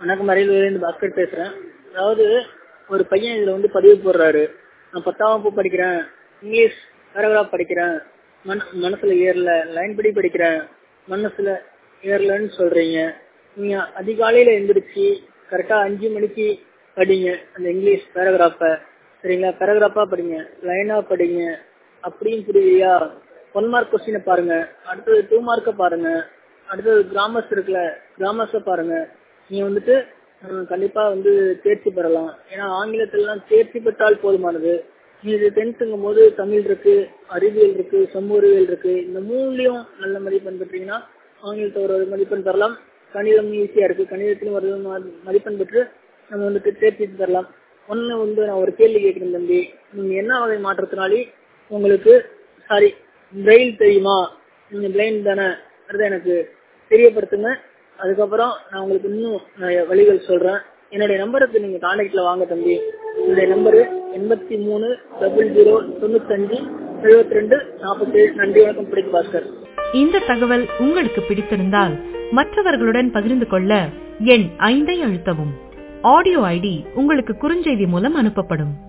வணக்கம் அரியலூர்லேருந்து பாஸ்கர் பேசுகிறேன் அதாவது ஒரு பையன் இதில் வந்து பதிவு போடுறாரு நான் பத்தாம் வகுப்பு படிக்கிறேன் இங்கிலீஷ் பேராகிராஃப் படிக்கிறேன் மன மனசில் ஏறல லைன் படி படிக்கிறேன் மனசில் ஏறலன்னு சொல்கிறீங்க நீங்கள் அதிகாலையில் எந்திரிச்சு கரெக்டாக அஞ்சு மணிக்கு படிங்க அந்த இங்கிலீஷ் பேராகிராஃபை சரிங்களா பேராகிராஃபாக படிங்க லைனாக படிங்க அப்படியும் புரியலையா ஒன் மார்க் கொஸ்டினை பாருங்க அடுத்தது டூ மார்க்கை பாருங்க அடுத்தது கிராமர்ஸ் இருக்குல்ல கிராமர்ஸை பாருங்க நீங்க வந்துட்டு அஹ், கண்டிப்பா வந்து தேர்ச்சி பெறலாம் ஏன்னா ஆங்கிலத்திலாம் தேர்ச்சி பெற்றால் போதுமானது நீங்க டென்த்துங்கும் போது தமிழ் இருக்கு அறிவியல் இருக்கு சமூக அறிவியல் இருக்கு இந்த மூணுலயும் நல்ல மதிப்பெண் பெற்றீங்கன்னா ஆங்கிலத்தை ஒரு ஒரு மதிப்பெண் பெறலாம் கணிதம் ஈஸியா இருக்கு கணிதத்திலும் ஒரு ம- மதிப்பெண் பெற்று நம்ம வந்துட்டு தேர்ச்சி பெறலாம் ஒன்னு வந்து நான் ஒரு கேள்வி கேட்கிறேன் தம்பி நீங்க என்ன வகை மாற்றத்தினாலே உங்களுக்கு சாரி பிரெயில் தெரியுமா நீங்க பிளைண்ட் தானே அதை எனக்கு தெரியப்படுத்துங்க அதுக்கப்புறம் நான் உங்களுக்கு இன்னும் நிறைய வழிகள் சொல்றேன் என்னுடைய நம்பருக்கு நீங்க கான்டாக்ட்ல வாங்க தம்பி என்னுடைய நம்பரு எண்பத்தி மூணு டபுள் ஜீரோ தொண்ணூத்தஞ்சு எழுபத்தி ரெண்டு நாற்பத்தேழு நன்றி வணக்கம் பிடிக்கு பாஸ்கர் இந்த தகவல் உங்களுக்கு பிடித்திருந்தால் மற்றவர்களுடன் பகிர்ந்து கொள்ள எண் ஐந்தை அழுத்தவும் ஆடியோ ஐடி உங்களுக்கு குறுஞ்செய்தி மூலம் அனுப்பப்படும்